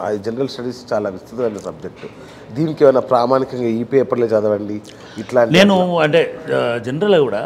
అది general studies చాలా విస్తృతమైన సబ్జెక్టు దీనికి ఏమైనా ప్రామాణికంగా ఈ పేపర్లే చదవండి ఇట్లాంటి నేను అంటే జనరల్గా కూడా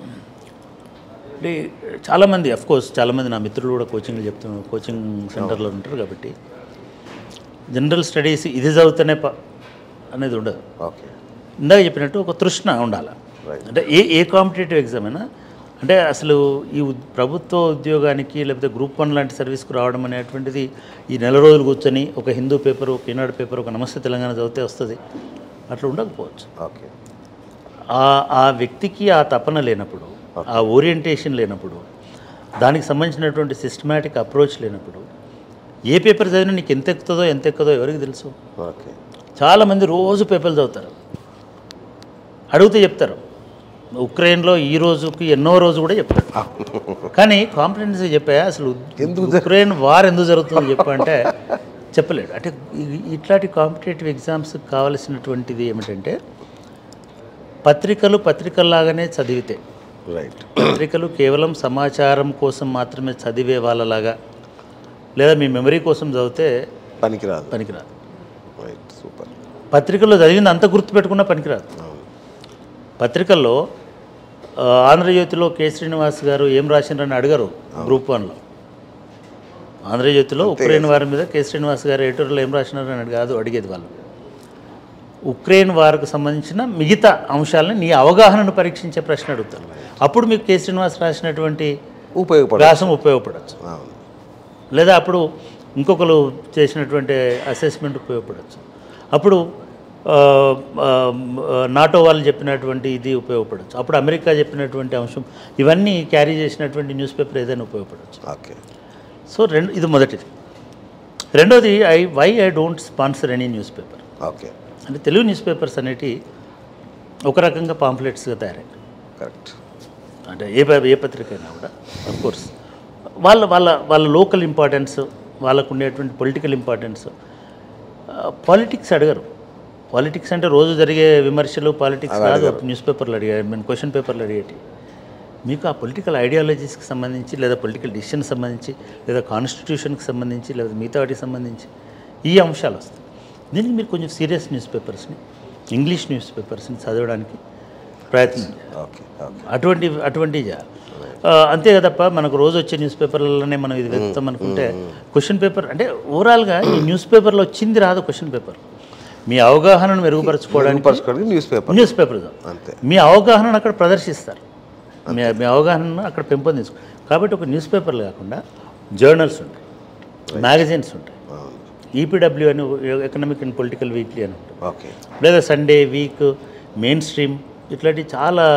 అంటే చాలామంది అఫ్ కోర్స్ చాలామంది నా మిత్రులు కూడా కోచింగ్లు చెప్తున్నారు కోచింగ్ సెంటర్లో ఉంటారు కాబట్టి జనరల్ స్టడీస్ ఇది చదివితేనే ప అనేది ఉండదు ఓకే ఇందాక చెప్పినట్టు ఒక తృష్ణ ఉండాలి Right. అంటే ఏ ఏ కాంపిటేటివ్ ఎగ్జామ్ అయినా అంటే అసలు ఈ ఉద్- ప్రభుత్వ ఉద్యోగానికి లేకపోతే గ్రూప్ వన్ లాంటి సర్వీస్కి రావడం అనేటువంటిది ఈ నెల రోజులు కూర్చొని ఒక హిందూ పేపర్ ఒక ఈనాడు పేపర్ ఒక నమస్తే తెలంగాణ చదివితే వస్తుంది అట్లా ఉండకపోవచ్చు ఓకే ఆ ఆ వ్యక్తికి ఆ తపన లేనప్పుడు ఆ ఓరియంటేషన్ లేనప్పుడు దానికి సంబంధించినటువంటి సిస్టమేటిక్ అప్రోచ్ లేనప్పుడు ఏ పేపర్ చదివినా నీకు ఎంత ఎక్కుతుందో ఎంత ఎక్కుదో ఎవరికి తెలుసు ఓకే చాలామంది రోజు పేపర్లు చదువుతారు అడిగితే చెప్తారు ఉక్రెయిన్లో ఈ రోజుకి ఎన్నో రోజు కూడా చెప్తారు కానీ కాంపిటెన్సీ చెప్పా అసలు ఉక్రెయిన్ వార్ ఎందుకు జరుగుతుందో చెప్పంటే చెప్పలేడు అంటే ఇ- ఇట్లాంటి కాంపిటేటివ్ ఎగ్జామ్స్ కావలసినటువంటిది ఏమిటంటే పత్రికలు పత్రికల్లాగానే చదివితే రైట్ పత్రికలు కేవలం సమాచారం కోసం మాత్రమే చదివే వాళ్ళలాగా లేదా మీ మెమరీ కోసం చదివితే పనికిరాదు పనికిరాదు రైట్ సూపర్ పత్రికల్లో చదివింది అంత గుర్తుపెట్టుకున్నా పనికిరాదు పత్రికల్లో ఆ, ఆంధ్రజ్యోతిలో కె శ్రీనివాస్ గారు ఏం రాసిండ్రని అడగరు గ్రూప్ వన్లో ఆంధ్రజ్యోతిలో ఉక్రెయిన్ వారి మీద కె శ్రీనివాస్ గారు ఎడిటర్లో ఏం రాసినారని అడిగి కాదు అడిగేది వాళ్ళు ఉక్రెయిన్ వారికి సంబంధించిన మిగతా అంశాలని నీ అవగాహనను పరీక్షించే ప్రశ్న అడుగుతారు అప్పుడు మీకు కె శ్రీనివాస్ రాసినటువంటి ఉపయోగపడ వ్యాసం ఉపయోగపడచ్చు అవును లేదా అప్పుడు ఇంకొకరు చేసినటువంటి అసెస్మెంట్ ఉపయోగపడవచ్చు అప్పుడు ఆ, ఆ, నాటో వాళ్ళు చెప్పినటువంటి ఇది ఉపయోగపడవచ్చు అప్పుడు అమెరికా చెప్పినటువంటి అంశం ఇవన్నీ క్యారీ చేసినటువంటి న్యూస్ పేపర్ ఏదైనా ఉపయోగపడవచ్చు ఓకే సో రెండు ఇది మొదటిది రెండోది I why I don't sponsor any newspaper okay అంటే తెలుగు న్యూస్ పేపర్స్ అనేటి ఒక రకంగా పాంప్లెట్స్గా తయారయ్యాయి కరెక్ట్ అంటే ఏ ప- ఏ పత్రిక అయినా కూడా అఫ్ కోర్స్ వాళ్ళ వాళ్ళ వాళ్ళ లోకల్ ఇంపార్టెన్స్ వాళ్ళకు ఉండేటువంటి పొలిటికల్ ఇంపార్టెన్స్ పాలిటిక్స్ అడగరు పాలిటిక్స్ అంటే రోజు జరిగే విమర్శలు పాలిటిక్స్ కాదు న్యూస్ పేపర్లు అడిగే మీన్ క్వశ్చన్ పేపర్లు అడిగేటి మీకు ఆ పొలిటికల్ ఐడియాలజీస్కి సంబంధించి లేదా పొలిటికల్ డిసిషన్కి సంబంధించి లేదా కాన్స్టిట్యూషన్కి సంబంధించి లేదా మిగతా వాటికి సంబంధించి ఈ అంశాలు వస్తాయి దీనికి మీరు కొంచెం సీరియస్ న్యూస్ పేపర్స్ని ఇంగ్లీష్ న్యూస్ పేపర్స్ని చదవడానికి ప్రయత్నం చేయాలి ఓకే ఓకే అటువంటి అటువంటివి చేయాలి ఆ, అంతే తప్ప మనకు రోజు వచ్చే న్యూస్ పేపర్లలోనే మనం ఇది వెతుకుతాం అనుకుంటే క్వశ్చన్ పేపర్ అంటే ఓవరాల్గా ఈ న్యూస్ పేపర్లో వచ్చింది రాదు క్వశ్చన్ పేపర్ మీ అవగాహనను మెరుగుపరచుకోవడానికి పరచుకోవడానికి న్యూస్ పేపర్ న్యూస్ పేపర్ అంతే మీ అవగాహనను అక్కడ ప్రదర్శిస్తారు మీ మీ అవగాహనను అక్కడ పెంపొందించుకో కాబట్టి ఒక న్యూస్ పేపర్లు కాకుండా జర్నల్స్ ఉంటాయి మ్యాగజైన్స్ ఉంటాయి అవును ఈపీడబ్ల్యూ అని ఎకనామిక్ అండ్ పొలిటికల్ వీక్లీ అని ఉంటుంది ఓకే లేదా సండే వీక్ మెయిన్ స్ట్రీమ్ ఇట్లాంటివి చాలా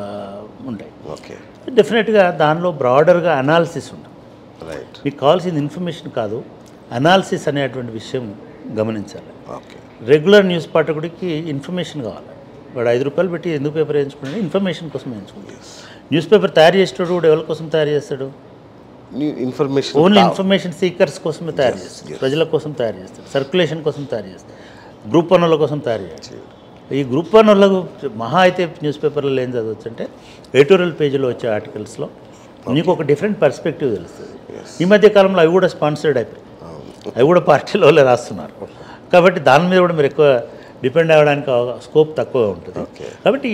ఉంటాయి ఓకే డెఫినెట్గా దానిలో బ్రాడర్గా అనాలిసిస్ ఉంటుంది రైట్ మీకు కావాల్సిన ఇన్ఫర్మేషన్ కాదు అనాలిసిస్ అనేటువంటి విషయం గమనించాలి ఓకే రెగ్యులర్ న్యూస్ పాఠకుడికి ఇన్ఫర్మేషన్ కావాలి వాడు ఐదు రూపాయలు పెట్టి ఎందుకు పేపర్ వేయించుకుంటాడు ఇన్ఫర్మేషన్ కోసం వేయించుకుంటాడు న్యూస్ పేపర్ తయారు చేసేటోడు కూడా ఎవరి కోసం తయారు చేస్తాడు new information only information seekers కోసమే తయారు చేస్తాడు ప్రజల కోసం తయారు చేస్తాడు సర్క్యులేషన్ కోసం తయారు చేస్తాడు గ్రూప్ వన్ల కోసం తయారు చేస్తాడు ఈ గ్రూప్ వన్ వాళ్ళకు మహా అయితే న్యూస్ పేపర్లో ఏం చదవచ్చు అంటే ఎడిటోరియల్ పేజీలో వచ్చే ఆర్టికల్స్లో నీకు ఒక డిఫరెంట్ పర్స్పెక్టివ్ తెలుస్తుంది ఈ మధ్య కాలంలో అవి కూడా స్పాన్సర్డ్ అయిపోయి అవి కూడా పార్టీలో వాళ్ళే రాస్తున్నారు కాబట్టి దాని మీద కూడా మీరు ఎక్కువ డిపెండ్ అవ్వడానికి స్కోప్ తక్కువ ఉంటుంది Okay. కాబట్టి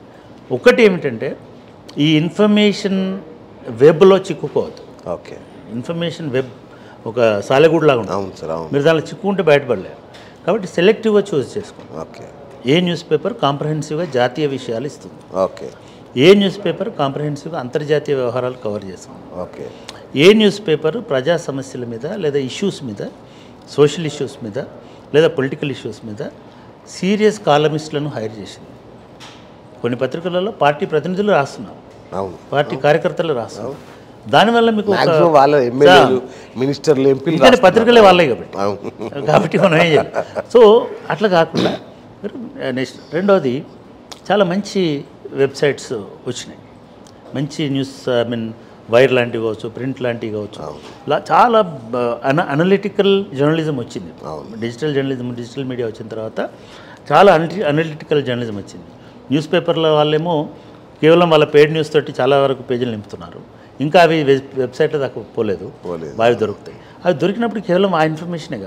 ఒకటి ఏమిటంటే ఈ ఇన్ఫర్మేషన్ వెబ్లో చిక్కుకోవద్దు ఓకే ఇన్ఫర్మేషన్ వెబ్ ఒక సాలెగూడులాగా ఉంటుంది అవును సార్ అవును మీరు దానిలో చిక్కుకుంటే బయటపడలేరు కాబట్టి సెలెక్టివ్గా చూస్ చేసుకోండి ఓకే ఏ న్యూస్ పేపర్ కాంప్రహెన్సివ్గా జాతీయ విషయాలు ఇస్తుంది ఓకే ఏ న్యూస్ పేపర్ కాంప్రహెన్సివ్గా అంతర్జాతీయ వ్యవహారాలు కవర్ చేస్తుంది ఓకే ఏ న్యూస్ పేపర్ ప్రజా సమస్యల మీద లేదా ఇష్యూస్ మీద సోషల్ ఇష్యూస్ మీద లేదా పొలిటికల్ ఇష్యూస్ మీద సీరియస్ కాలమిస్టులను హైర్ చేసింది కొన్ని పత్రికలలో పార్టీ ప్రతినిధులు రాస్తున్నారు అవును పార్టీ కార్యకర్తలు రాస్తున్నారు దానివల్ల మీకు ఒక మాక్సిమం వాళ్ళ ఎమ్మెల్యేలు మినిస్టర్లు ఎంపీలు ఎందుకంటే పత్రికలే వాళ్ళే కాబట్టి అవును కాబట్టి మనం ఏం చేయాలి సో అట్లా కాకుండా మీరు నెక్స్ట్ రెండోది చాలా మంచి వెబ్సైట్స్ వచ్చినాయి మంచి న్యూస్ ఐ మీన్ వైర్ లాంటివి కావచ్చు ప్రింట్ లాంటివి కావచ్చు ఇలా చాలా అన అనలిటికల్ జర్నలిజం వచ్చింది డిజిటల్ జర్నలిజం డిజిటల్ మీడియా వచ్చిన తర్వాత చాలా అనలి అనలిటికల్ జర్నలిజం వచ్చింది న్యూస్ పేపర్ల వాళ్ళేమో కేవలం వాళ్ళ పేడ్ న్యూస్ తోటి చాలా వరకు పేజీలు నింపుతున్నారు ఇంకా అవి వెబ్ వెబ్సైట్లో దాకా పోలేదు పోలేదు. బాగా దొరుకుతాయి అవి దొరికినప్పుడు కేవలం ఆ ఇన్ఫర్మేషనే కాదు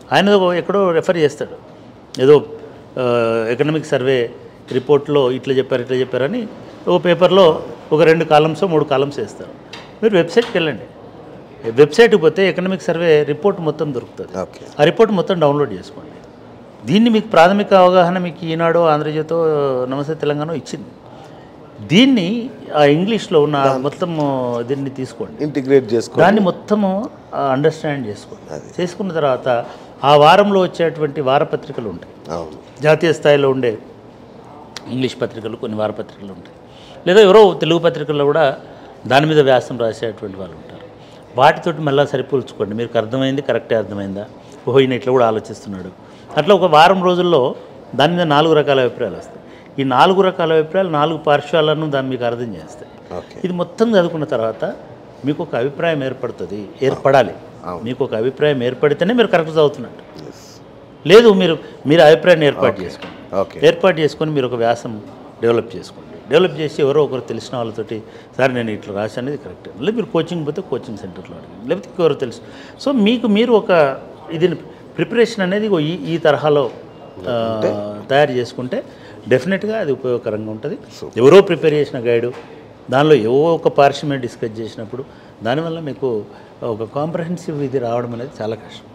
ఆయన ఎక్కడో రెఫర్ చేస్తాడు ఏదో ఎకనామిక్ సర్వే రిపోర్ట్లో ఇట్లా చెప్పారు ఇట్లా చెప్పారని ఓ పేపర్లో ఒక రెండు కాలమ్స్ మూడు కాలమ్స్ వేస్తారు మీరు వెబ్సైట్కి వెళ్ళండి వెబ్సైట్కి పోతే ఎకనామిక్ సర్వే రిపోర్ట్ మొత్తం దొరుకుతుంది ఓకే ఆ రిపోర్ట్ మొత్తం డౌన్లోడ్ చేసుకోండి దీన్ని మీకు ప్రాథమిక అవగాహన మీకు ఈనాడు ఆంధ్రజ్యోతో నమస్తే తెలంగాణ ఇచ్చింది దీన్ని ఆ ఇంగ్లీష్లో ఉన్న మొత్తం దీన్ని తీసుకోండి ఇంటిగ్రేట్ చేసుకో దాన్ని మొత్తము అండర్స్టాండ్ చేసుకోండి చేసుకున్న తర్వాత ఆ వారంలో వచ్చేటువంటి వారపత్రికలు ఉంటాయి అవును జాతీయ స్థాయిలో ఉండే ఇంగ్లీష్ పత్రికలు కొన్ని వారపత్రికలు ఉంటాయి లేదా ఎవరో తెలుగు పత్రికల్లో కూడా దాని మీద వ్యాసం రాసేటువంటి వాళ్ళు ఉంటారు వాటితోటి మళ్ళీ సరిపోల్చుకోండి మీకు అర్థమైంది కరెక్టే అర్థమైందా ఓహో ఈయన ఇట్లా కూడా ఆలోచిస్తున్నాడు అట్లా ఒక వారం రోజుల్లో దాని మీద నాలుగు రకాల అభిప్రాయాలు వస్తాయి ఈ నాలుగు రకాల అభిప్రాయాలు నాలుగు పార్శ్వాలను దాన్ని మీకు అర్థం చేస్తాయి ఓకే ఇది మొత్తం చదువుకున్న తర్వాత మీకు ఒక అభిప్రాయం ఏర్పడుతుంది ఏర్పడాలి మీకు ఒక అభిప్రాయం ఏర్పడితేనే మీరు కరెక్ట్ చదువుతున్నట్టు ఎస్ లేదు మీరు మీరు అభిప్రాయాన్ని ఏర్పాటు చేసుకోండి ఓకే ఏర్పాటు చేసుకొని మీరు ఒక వ్యాసం డెవలప్ చేసుకోండి డెవలప్ చేసి ఎవరో ఒకరు తెలిసిన వాళ్ళతోటి సార్ నేను ఇట్లా రాశాను ఇది కరెక్ట్ లేదు మీరు కోచింగ్ పోతే కోచింగ్ సెంటర్లో అడగండి లేకపోతే ఎవరో తెలుసు సో మీకు మీరు ఒక ఇది ప్రిపరేషన్ అనేది ఇగో ఈ ఈ తరహాలో ఆ, తయారు చేసుకుంటే డెఫినెట్గా అది ఉపయోగకరంగా ఉంటుంది ఎవరో ప్రిపేర్ చేసిన గైడు దానిలో ఏవో ఒక పార్శ్వమే డిస్కస్ చేసినప్పుడు దానివల్ల మీకు ఒక కాంప్రహెన్సివ్ ఇది రావడం అనేది చాలా కష్టం